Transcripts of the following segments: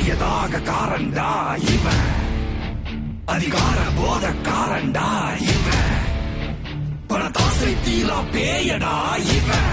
பெரியதாக காரண்டா இவன் அதிகார போத காரண்டா இவன் பணத்தாசை தீலா பேயடா இவன்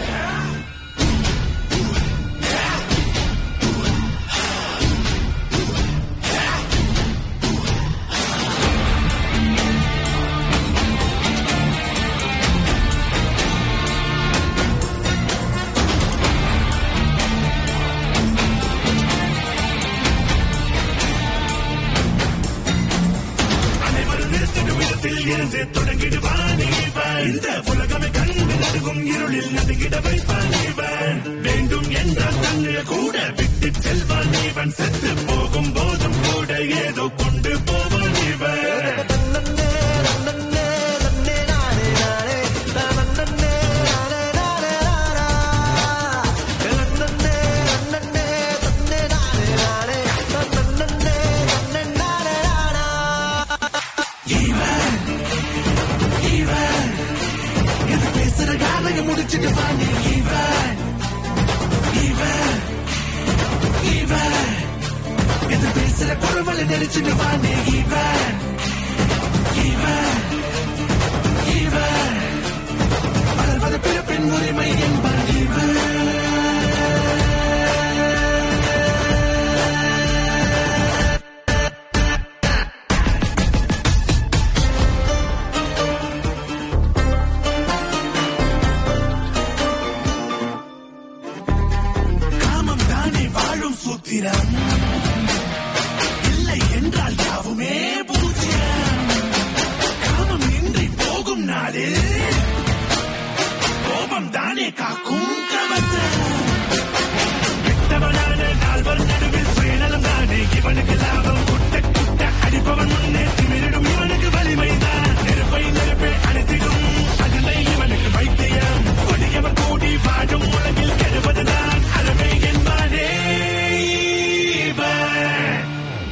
அனைவரும் நிறுத்திடும் இடத்தில் இருந்து தொடங்கிடுவான் இவன் இந்த உலகமே கண்டு நடுங்கும் இருளில் நடுங்கிட வைப்பான் இவன் வேண்டும் என்றால் தன்னை கூட விட்டு செல்வான் இவன் செத்து போகும் போதும் கூட ஏதோ கொண்டு போவான் இவன் இவன் இவன் இது பேசுற காலைய முடிச்சிட்டு வாங்க இவன் இவன் இவன் இது பேசுற குரவலை நெரிச்சிட்டு வாங்க இவன் இவன் இவன் வளர்வது பிறப்பின் உரிமை என்பான் இவன் காமம் தானே வாழும் சூத்திரம் இல்லை என்றால் யாவுமே பூஜ்யம் காமம் இன்றி போகும் நாடு கோபம் தானே காக்கும் கவசம் கெட்டவனான நால்வர் நடுவில் சுயநலம் தானே இவனுக்கு லாபம் குட்ட குட்ட அடிப்பவன் முன்னே திமிரிடும் இவனுக்கு வலிமைதான் நெருப்பை நெருப்பே அணைத்திடும் அகலை இவனுக்கு வைத்தியம் கொடியவன் கூடி வாழும் உலகில் கெடுவதுதான் அறவே என்பானே இவன்.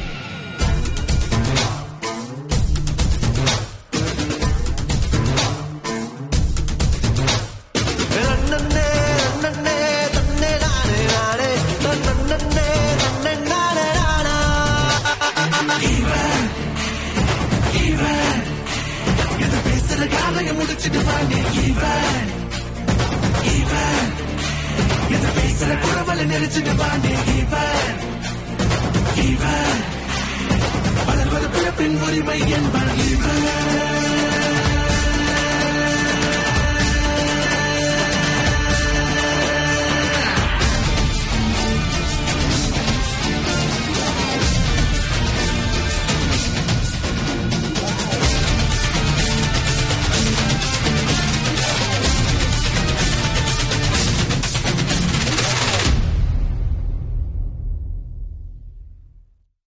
இவன் இவன் எது பேசுற காலைய முடிச்சிட்டு வாங்க இவன் இவன் எது பேசுற குரவலை நெரிச்சிட்டு வாங்க இவன் இவன் வளர்வது பிறப்பின் உரிமை என்பான் இவன்